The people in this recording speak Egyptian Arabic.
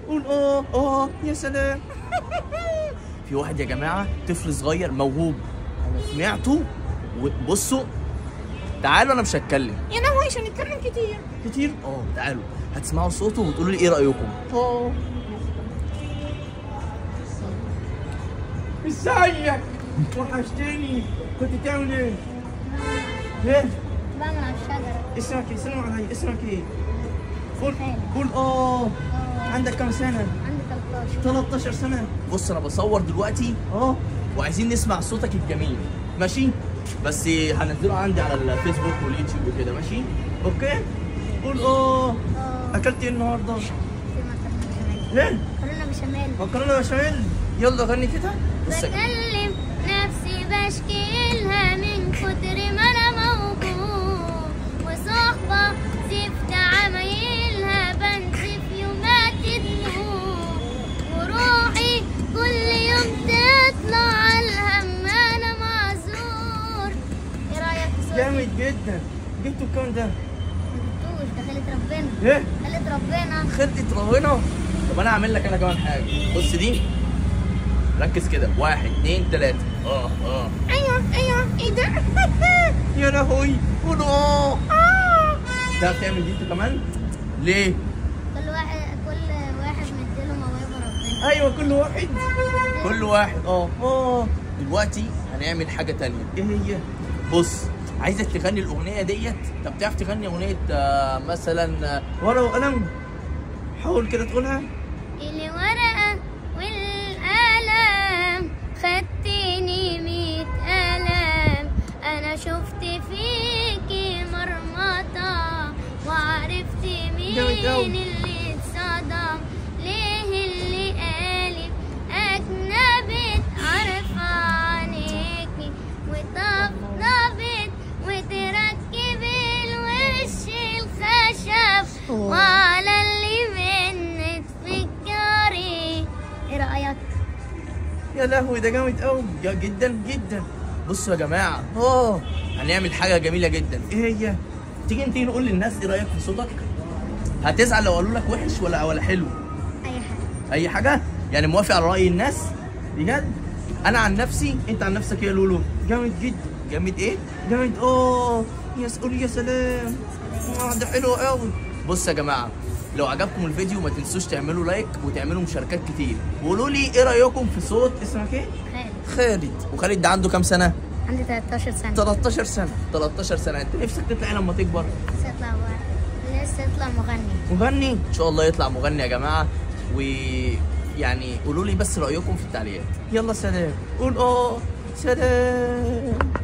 قول اه اه يا سلام في واحد يا جماعه طفل صغير موهوب انا سمعته وبصوا تعالوا انا مش هتكلم يا لهوي عشان نتكلم كتير كتير اه تعالوا هتسمعوا صوته وتقولوا لي ايه رايكم اه ازيك وحشتني كنت تعمل ايه؟ ايه؟ بعمل على الشجرة اسمك ايه؟ سلم عليا اسمك ايه؟ قول خالد. قول اه اه عندك كام سنة؟ عندي 13 13 سنة بص انا بصور دلوقتي اه وعايزين نسمع صوتك الجميل ماشي؟ بس هنزله عندي على الفيسبوك واليوتيوب وكده ماشي؟ اوكي؟ قول اه اه اكلت ايه النهارده؟ في مكرونة بشاميل ايه؟ مكرونة بشاميل مكرونه بشاميل يلا غني كده بص يا جماعة. بكلم نفسي بشكيلها من كتر ما انا موجود وصحبة زفت عمايلها بنزف يومات تدنور وروحي كل يوم تطلع على الهم انا معذور ايه رايك في صوتي؟ جامد جدا جبتوا الكام ده؟ مجبتوش ده خلت ربنا ايه؟ خلت ربنا خطة ربنا طب انا هعمل لك انا كمان حاجة بص دي ركز كده واحد اتنين تلاتة اه اه ايوه ايوه ايه ده؟ يا لهوي قول اه تعرف تعمل دي انت كمان؟ ليه؟ كل واحد كل واحد مديله موهبة ربنا ايوه كل واحد كل واحد اه اه دلوقتي هنعمل حاجة تانية ايه هي؟ بص عايزك تغني الأغنية ديت طب تعرف تغني أغنية آه، مثلا آه، ورقة وقلم حاول كده تقولها الورقة والقلم خدتني ميت قلم أنا شفت فيكي مرمطة وعرفت مين جامد أوي. اللي اتصدم ليه اللي قالب أجنبت عارفة عينيكي وطبطبت وتركب الوش الخشب أوه. وعلى اللي منك فكري ايه رأيك؟ يا لهوي ده جامد قوي جدا جدا بصوا يا جماعه اه هنعمل حاجه جميله جدا ايه هي تيجي انت نقول للناس ايه رايك في صوتك هتزعل لو قالوا لك وحش ولا ولا حلو أي حاجة اي حاجه يعني موافق على راي الناس بجد انا عن نفسي انت عن نفسك إيه يا لولو جامد جدا جامد ايه جامد اه يا سقول يا سلام آه، ده حلو قوي بص يا جماعه لو عجبكم الفيديو ما تنسوش تعملوا لايك وتعملوا مشاركات كتير وقولوا لي ايه رايكم في صوت اسمك ايه خالد خالد وخالد ده عنده كام سنه عندي 13 سنة 13 سنه 13 سنه انت نفسك تطلع إيه لما تكبر لسه اطلع واحد لسه اطلع مغني مغني ان شاء الله يطلع مغني يا جماعه ويعني قولوا لي بس رايكم في التعليقات يلا سلام قول اه سلام